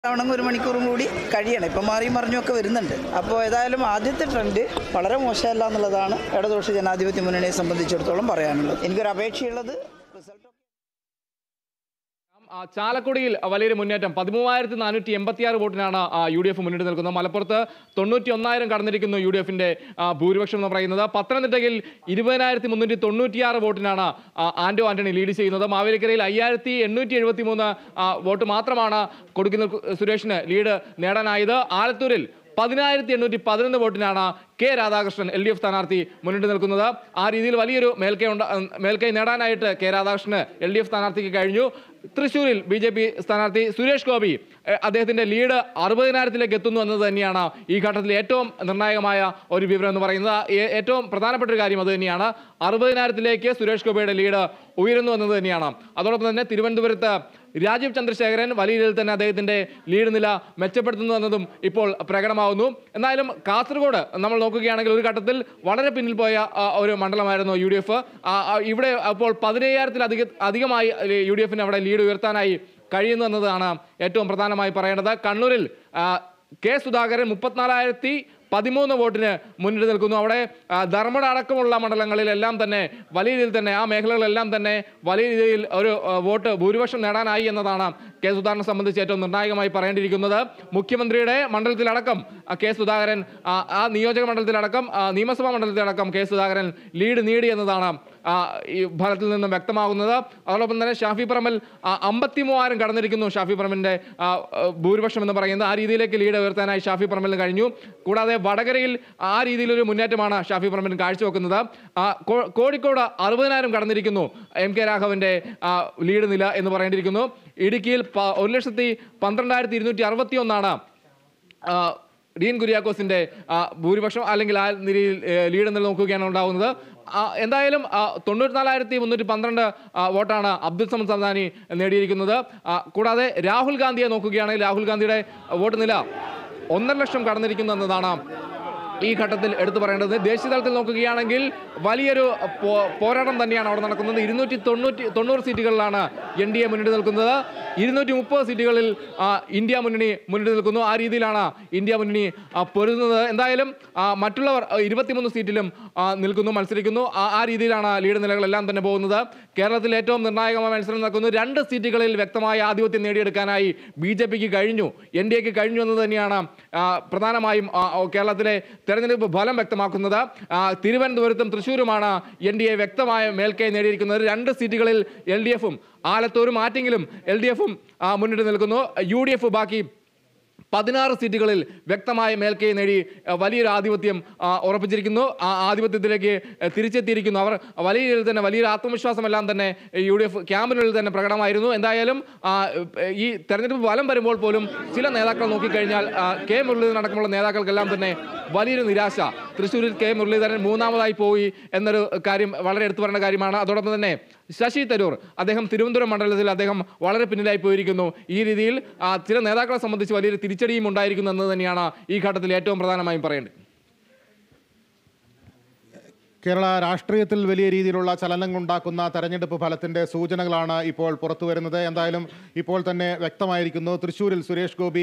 ആവണമെങ്കിൽ ഒരു മണിക്കൂറും കൂടി കഴിയണം ഇപ്പം മാറിയും മറിഞ്ഞും ഒക്കെ വരുന്നുണ്ട് അപ്പോൾ ഏതായാലും ആദ്യത്തെ ട്രെൻഡ് വളരെ മോശമല്ല എന്നുള്ളതാണ് ഇടതുപക്ഷ ജനാധിപത്യ മുന്നണിയെ സംബന്ധിച്ചിടത്തോളം പറയാനുള്ളത് എനിക്കൊരു അപേക്ഷയുള്ളത് റിസൾട്ട് ആ, ചാലക്കുടിയിൽ വലിയൊരു മുന്നേറ്റം പതിമൂവായിരത്തി നാനൂറ്റി എൺപത്തിയാറ് വോട്ടിനാണ് ആ, യു ഡി എഫ് മുന്നിട്ട് നിൽക്കുന്നത് മലപ്പുറത്ത് തൊണ്ണൂറ്റി ഒന്നായിരം കടന്നിരിക്കുന്നു യു ഡി എഫിന്റെ ആ, ഭൂരിപക്ഷം എന്ന് പറയുന്നത് പത്തനംതിട്ടയിൽ ഇരുപതിനായിരത്തി മുന്നൂറ്റി തൊണ്ണൂറ്റിയാറ് വോട്ടിനാണ് ആ, ആന്റോ ആന്റണി ലീഡ് ചെയ്യുന്നത് മാവേലിക്കരയിൽ അയ്യായിരത്തി എണ്ണൂറ്റി എഴുപത്തി മൂന്ന് വോട്ട് മാത്രമാണ് കൊടുക്കുന്ന സുരേഷിന് ലീഡ് നേടാനായത് ആലത്തൂരിൽ പതിനായിരത്തി എണ്ണൂറ്റി പതിനൊന്ന് വോട്ടിനാണ് K Radhakrishnan L D F സ്ഥാനാർത്ഥി മുന്നിട്ട് നിൽക്കുന്നത് ആ രീതിയിൽ വലിയൊരു മേൽക്കൈ ഉണ്ട മേൽക്കൈ നേടാനായിട്ട് കെ രാധാകൃഷ്ണന് എൽ ഡി എഫ് സ്ഥാനാർത്ഥിക്ക് കഴിഞ്ഞു തൃശ്ശൂരിൽ ബി ജെ പി സ്ഥാനാർത്ഥി സുരേഷ് ഗോപി എഹ്, അദ്ദേഹത്തിന്റെ ലീഡ് അറുപതിനായിരത്തിലേക്ക് എത്തുന്നു എന്നത് തന്നെയാണ് ഈ ഘട്ടത്തിൽ ഏറ്റവും നിർണായകമായ ഒരു വിവരം എന്ന് പറയുന്നത് ഏ- ഏറ്റവും പ്രധാനപ്പെട്ട ഒരു കാര്യം അത് തന്നെയാണ് അറുപതിനായിരത്തിലേക്ക് സുരേഷ് ഗോപിയുടെ ലീഡ് ഉയരുന്നു എന്നത് തന്നെയാണ് അതോടൊപ്പം തന്നെ തിരുവനന്തപുരത്ത് രാജീവ് ചന്ദ്രശേഖരൻ വലിയ രീതിയിൽ തന്നെ അദ്ദേഹത്തിന്റെ ലീഡ് നില മെച്ചപ്പെടുത്തുന്നു എന്നതും ഇപ്പോൾ പ്രകടമാവുന്നു എന്നാലും കാസർഗോഡ് നമ്മൾ നോക്കുകയാണെങ്കിൽ ഒരു ഘട്ടത്തിൽ വളരെ പിന്നിൽ പോയ ആ, ഒരു മണ്ഡലമായിരുന്നു യു ഡി എഫ് ഇവിടെ അപ്പോൾ പതിനയ്യായിരത്തിലധിക അധികമായി യു ഡി എഫിന് അവിടെ ലീഡ് ഉയർത്താനായി കഴിയുന്നു എന്നതാണ് ഏറ്റവും പ്രധാനമായി പറയേണ്ടത് കണ്ണൂരിൽ ആ, കെ സുധാകരൻ മുപ്പത്തിനാലായിരത്തി പതിമൂന്ന് വോട്ടിന് മുന്നിട്ട് നിൽക്കുന്നു അവിടെ ആ, ധർമ്മട അടക്കമുള്ള മണ്ഡലങ്ങളിലെല്ലാം തന്നെ വലിയ രീതിയിൽ തന്നെ ആ മേഖലകളിലെല്ലാം തന്നെ വലിയ രീതിയിൽ ഒരു ആ, വോട്ട് ഭൂരിപക്ഷം നേടാനായി എന്നതാണ് കെ സുധാകരനെ സംബന്ധിച്ച് ഏറ്റവും നിർണായകമായി പറയേണ്ടിയിരിക്കുന്നത് മുഖ്യമന്ത്രിയുടെ മണ്ഡലത്തിലടക്കം ആ, കെ സുധാകരൻ ആ, ആ നിയോജക മണ്ഡലത്തിലടക്കം ആ, നിയമസഭാ മണ്ഡലത്തിലടക്കം കെ സുധാകരൻ ലീഡ് നേടി എന്നതാണ് ആ, ഈ ഫലത്തിൽ നിന്നും വ്യക്തമാകുന്നത് അതോടൊപ്പം തന്നെ ഷാഫി പറമ്പൽ അമ്പത്തി മൂവായിരം കടന്നിരിക്കുന്നു ഷാഫി പറമ്പിന്റെ ആ, ആ, ഭൂരിപക്ഷം എന്ന് പറയുന്നത് ആ രീതിയിലേക്ക് ലീഡ് ഉയർത്താനായി ഷാഫി പറമ്പലിന് കഴിഞ്ഞു കൂടാതെ വടകരയിൽ ആ രീതിയിലൊരു മുന്നേറ്റമാണ് ഷാഫി പറമ്പിൽ കാഴ്ചവെക്കുന്നത് ആ, കോ- കോഴിക്കോട് അറുപതിനായിരം കടന്നിരിക്കുന്നു എം കെ രാഘവന്റെ ആ, ലീഡ് നില എന്ന് പറയേണ്ടിയിരിക്കുന്നു ഇടുക്കിയിൽ പ- ഒരു ലക്ഷത്തി പന്ത്രണ്ടായിരത്തി ഇരുന്നൂറ്റി അറുപത്തി ഒന്നാണ് ആ, ഡീൻ കുര്യാക്കോസിന്റെ ആ, ഭൂരിപക്ഷം അല്ലെങ്കിൽ ആ നിലയിൽ ഏ, ലീഡ് എന്ന് നോക്കുകയാണ് ഉണ്ടാവുന്നത് ആ, എന്തായാലും ആ, തൊണ്ണൂറ്റിനാലായിരത്തി മുന്നൂറ്റി പന്ത്രണ്ട് ആ, വോട്ടാണ് അബ്ദുൽ സമദ് സംസാനി നേടിയിരിക്കുന്നത് ആ, കൂടാതെ രാഹുൽ ഗാന്ധിയെ നോക്കുകയാണെങ്കിൽ രാഹുൽ ഗാന്ധിയുടെ വോട്ട് നില ഒന്നര ലക്ഷം കടന്നിരിക്കുന്നു എന്നതാണ് ഈ ഘട്ടത്തിൽ എടുത്തു പറയേണ്ടത് ദേശീയ തലത്തിൽ നോക്കുകയാണെങ്കിൽ വലിയൊരു പോ- പോരാട്ടം തന്നെയാണ് അവിടെ നടക്കുന്നത് ഇരുന്നൂറ്റി തൊണ്ണൂറ്റി തൊണ്ണൂറ് സീറ്റുകളിലാണ് എൻ ഡി എ മുന്നിട്ട് നിൽക്കുന്നത് ഇരുന്നൂറ്റി മുപ്പത് സീറ്റുകളിൽ ആ, ഇന്ത്യ മുന്നണി മുന്നിട്ട് നിൽക്കുന്നു ആ രീതിയിലാണ് ഇന്ത്യ മുന്നണി ആ, പൊരുതുന്നത് എന്തായാലും ആ, മറ്റുള്ളവർ ആ, ഇരുപത്തിമൂന്ന് സീറ്റിലും ആ, നിൽക്കുന്നു മത്സരിക്കുന്നു ആ ആ രീതിയിലാണ് ലീഡ് നിലകളെല്ലാം തന്നെ പോകുന്നത് കേരളത്തിൽ ഏറ്റവും നിർണായകമായ മത്സരം നടക്കുന്നു രണ്ട് സീറ്റുകളിൽ വ്യക്തമായ ആധിപത്യം നേടിയെടുക്കാനായി ബി ജെ പിക്ക് കഴിഞ്ഞു എൻ ഡി എക്ക് കഴിഞ്ഞു എന്ന് തന്നെയാണ് ആ, പ്രധാനമായും ആ, ഓ, കേരളത്തിലെ തെരഞ്ഞെടുപ്പ് ഫലം വ്യക്തമാക്കുന്നത് ആ, തിരുവനന്തപുരത്തും തൃശ്ശൂരുമാണ് എൻ ഡി എ വ്യക്തമായ മേൽക്കൈ നേടിയിരിക്കുന്നത് രണ്ട് സീറ്റുകളിൽ എൽ ഡി എഫും ആലത്തൂരും ആറ്റിങ്ങിലും എൽ ഡി എഫും മുന്നിട്ട് നിൽക്കുന്നു യു ഡി എഫ് ബാക്കി പതിനാറ് സീറ്റുകളിൽ വ്യക്തമായ മേൽക്കൈ നേടി അഹ് വലിയൊരു ആധിപത്യം ആ, ഉറപ്പിച്ചിരിക്കുന്നു ആ ആധിപത്യത്തിലേക്ക് അഹ് തിരിച്ചെത്തിയിരിക്കുന്നു അവർ വലിയ രീതിയിൽ തന്നെ വലിയൊരു ആത്മവിശ്വാസമെല്ലാം തന്നെ യു ഡി എഫ് ക്യാമ്പിനുള്ളിൽ തന്നെ പ്രകടമായിരുന്നു എന്തായാലും ആ, ഈ തെരഞ്ഞെടുപ്പ് ഫലം വരുമ്പോൾ പോലും ചില നേതാക്കൾ നോക്കിക്കഴിഞ്ഞാൽ ആ, കെ മുരളീധരൻ അടക്കമുള്ള നേതാക്കൾക്കെല്ലാം തന്നെ വലിയൊരു നിരാശ തൃശ്ശൂരിൽ കെ മുരളീധരൻ മൂന്നാമതായി പോയി എന്നൊരു കാര്യം വളരെ എടുത്തു പറയേണ്ട കാര്യമാണ് അതോടൊപ്പം തന്നെ ശശി തരൂർ അദ്ദേഹം തിരുവനന്തപുരം മണ്ഡലത്തിൽ അദ്ദേഹം വളരെ പിന്നിലായി പോയിരിക്കുന്നു ഈ രീതിയിൽ ആ, ചില നേതാക്കളെ സംബന്ധിച്ച് വലിയൊരു തിരിച്ചടിയും ഉണ്ടായിരിക്കുന്നു എന്നത് തന്നെയാണ് ഈ ഘട്ടത്തിൽ ഏറ്റവും പ്രധാനമായും പറയേണ്ടത് കേരള രാഷ്ട്രീയത്തിൽ വലിയ രീതിയിലുള്ള ചലനം ഉണ്ടാക്കുന്ന തെരഞ്ഞെടുപ്പ് ഫലത്തിന്റെ സൂചനകളാണ് ഇപ്പോൾ പുറത്തു വരുന്നത് എന്തായാലും ഇപ്പോൾ തന്നെ വ്യക്തമായിരിക്കുന്നു തൃശ്ശൂരിൽ സുരേഷ് ഗോപി